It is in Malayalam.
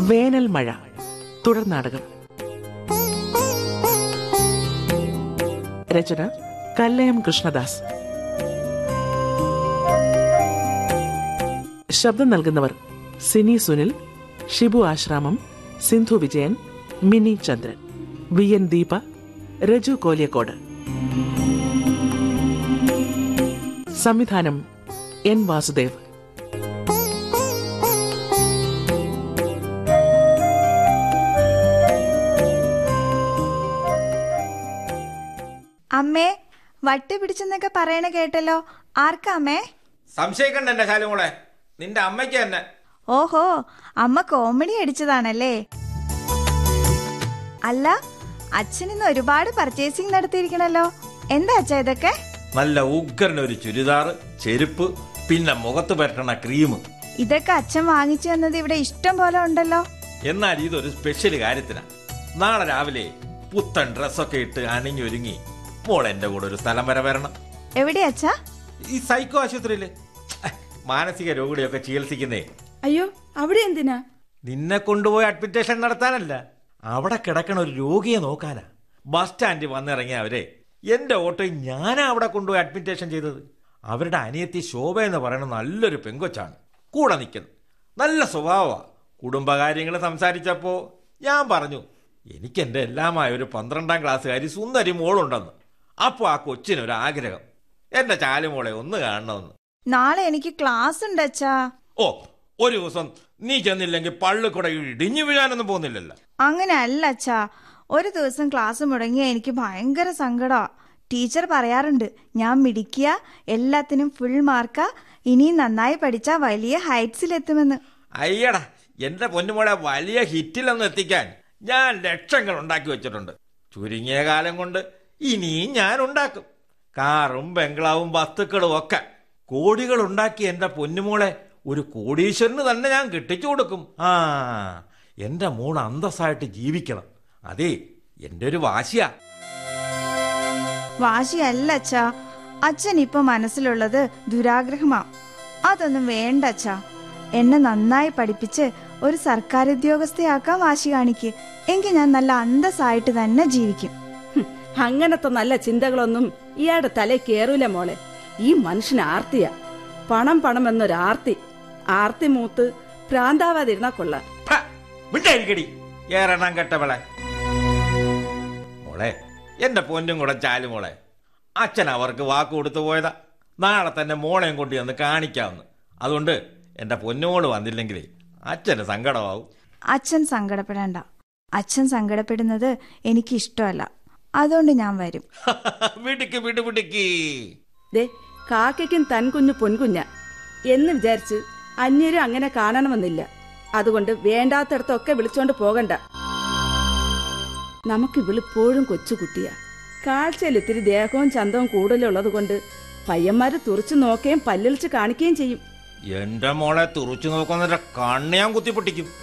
വേനൽ മഴ തുടർ നാടകം രചന കല്ലയം കൃഷ്ണദാസ് ശബ്ദം നൽകുന്നവർ സിനി സുനിൽ ഷിബു ആശ്രാമം സിന്ധു വിജയൻ മിനി ചന്ദ്രൻ വി എൻ ദീപ രജു കോലിയക്കോട് സംവിധാനം എൻ വാസുദേവ് അമ്മേ വട്ടി പിടിച്ചെന്നൊക്കെ പറയണ കേട്ടല്ലോ ആർക്കാ അമ്മേ സംശയിക്കണ്ട എന്റെ ശാലുമോളെ നിന്റെ അമ്മയ്ക്ക് തന്നെ ഓഹോ അമ്മ കോമഡി അടിച്ചതാണല്ലേ അല്ല അച്ഛൻ ഇന്ന് ഒരുപാട് പർച്ചേസിംഗ് നടത്തിയിരിക്കണല്ലോ എന്താ അച്ഛാ ഇതൊക്കെ നല്ല ഉഗ്രനൊരു ചുരിദാർ ചെരുപ്പ് പിന്നെ മുഖത്ത് പരട്ടണ ക്രീം ഇതൊക്കെ അച്ഛൻ വാങ്ങിച്ചു തന്നത് ഇവിടെ ഇഷ്ടം പോലെ ഉണ്ടല്ലോ എന്നാൽ ഇതൊരു സ്പെഷ്യൽ കാര്യത്തിനാ നാളെ രാവിലെ പുത്തൻ ഡ്രസ്സൊക്കെ ഇട്ട് അണിഞ്ഞൊരുങ്ങി മോൾ എന്റെ കൂടെ ഒരു സ്ഥലം വരെ വരണം എവിടെ അച്ഛാ ഈ സൈക്കോ ആശുപത്രിയില് അഹ്, മാനസിക രോഗികളെയൊക്കെ ചികിത്സിക്കുന്നേ അയ്യോ അവിടെ എന്തിനാ നിന്നെ കൊണ്ടുപോയി അഡ്മിറ്റേഷൻ നടത്താനല്ല അവിടെ കിടക്കണ ഒരു രോഗിയെ നോക്കാനാ ബസ് സ്റ്റാൻഡിൽ വന്നിറങ്ങിയ അവരെ എന്റെ ഓട്ടോയിൽ ഞാനാ അവിടെ കൊണ്ടുപോയി അഡ്മിറ്റേഷൻ ചെയ്തത് അവരുടെ അനിയത്തി ശോഭ എന്ന് പറയുന്ന നല്ലൊരു പെങ്കൊച്ചാണ് കൂടെ നിൽക്കുന്നു നല്ല സ്വഭാവമാ കുടുംബകാര്യങ്ങൾ സംസാരിച്ചപ്പോ ഞാൻ പറഞ്ഞു എനിക്ക് എന്റെ എല്ലാമായ ഒരു പന്ത്രണ്ടാം ക്ലാസ്സുകാരി സുന്ദരി മോളുണ്ടെന്ന് അപ്പോൾ ആ കൊച്ചിനൊരു ആഗ്രഹം എന്റെ ചാലുമോളെ ഒന്ന് കാണണമെന്ന് നാളെ എനിക്ക് ക്ലാസ് ഉണ്ട് അച്ഛാ ഓ ഒരു ദിവസം നീ ചെന്നില്ലെങ്കിൽ പള്ളിക്കൂടെ ഇടിഞ്ഞു വീഴാനൊന്നും പോകുന്നില്ലല്ലോ അങ്ങനെ അല്ല അച്ഛാ ഒരു ദിവസം ക്ലാസ് മുടങ്ങിയ എനിക്ക് ഭയങ്കര സങ്കടമാ ടീച്ചർ പറയാറുണ്ട് ഞാൻ മിടിക്കുക എല്ലാത്തിനും ഫുൾ മാർക്കാ ഇനിയും നന്നായി പഠിച്ചാ വലിയ ഹൈറ്റ്സിലെത്തുമെന്ന് അയ്യടാ എന്റെ പൊന്നുമോളെ വലിയ ഹിറ്റിലൊന്നും എത്തിക്കാൻ ഞാൻ ലക്ഷങ്ങൾ ഉണ്ടാക്കി വെച്ചിട്ടുണ്ട് ചുരുങ്ങിയ കാലം കൊണ്ട് ഇനിയും ഞാൻ ഉണ്ടാക്കും കാറും ബംഗ്ലാവും വസ്തുക്കളും ഒക്കെ കോടികൾ ഉണ്ടാക്കി എന്റെ പൊന്നുമോളെ ഒരു കോടീശ്വരന് തന്നെ ഞാൻ കെട്ടിച്ചു കൊടുക്കും ആ എന്റെ മോൾ അന്തസ്സായിട്ട് ജീവിക്കണം അതെ എന്റെ ഒരു വാശിയാ വാശിയല്ല അച്ഛാ അച്ഛൻ ഇപ്പൊ മനസ്സിലുള്ളത് ദുരാഗ്രഹമാ അതൊന്നും വേണ്ട അച്ഛാ എന്നെ നന്നായി പഠിപ്പിച്ച് ഒരു സർക്കാർ ഉദ്യോഗസ്ഥയാക്കാൻ വാശി കാണിക്ക് എങ്കിൽ ഞാൻ നല്ല അന്തസ്സായിട്ട് തന്നെ ജീവിക്കും ഹും, അങ്ങനത്തെ നല്ല ചിന്തകളൊന്നും ഇയാളുടെ തലേ കേറൂല മോളെ ഈ മനുഷ്യന് ആർത്തിയാ പണം പണം എന്നൊരു ആർത്തി ആർത്തി മൂത്ത് ഭ്രാന്താവാതിരുന്നാ കൊള്ളാം ഫ, വിട്ടായിരിക്കടി ഏറെണ്ണം കെട്ടവളെ മോളെ എന്റെ പൊന്നും കൂടെ ചാലു മോളെ അച്ഛൻ അവർക്ക് വാക്ക് കൊടുത്തു പോയതാ നാളെ തന്നെ മോളെയും കൊണ്ട് ചെന്ന് കാണിക്കാമെന്ന് അതുകൊണ്ട് എന്റെ പൊന്നുമോള് വന്നില്ലെങ്കിൽ അച്ഛന് സങ്കടമാവും അച്ഛൻ സങ്കടപ്പെടേണ്ട അച്ഛൻ സങ്കടപ്പെടുന്നത് എനിക്ക് ഇഷ്ടമല്ല അതുകൊണ്ട് ഞാൻ വരും വിടുക്ക് വിടു വിടുക്കി ദേ കാക്കയ്ക്കും തൻ കുഞ്ഞു പൊൻകുഞ്ഞ എന്ന് വിചാരിച്ച് അന്യരും അങ്ങനെ കാണണമെന്നില്ല അതുകൊണ്ട് വേണ്ടാത്തടത്തൊക്കെ വിളിച്ചോണ്ട് പോകണ്ട നമുക്ക് ഇവളിപ്പോഴും കൊച്ചുകുട്ടിയാ കാഴ്ചയിൽ ഇത്തിരി ദേഹവും ചന്തവും കൂടുതലുള്ളത് കൊണ്ട് പയ്യന്മാര് തുറച്ചു നോക്കുകയും പല്ലിളിച്ച് കാണിക്കുകയും ചെയ്യും എന്റെ മോളെ തുറച്ചു നോക്കുന്നതിന്റെ കണ്ണ് ഞാൻ കുത്തിപ്പൊട്ടിക്കും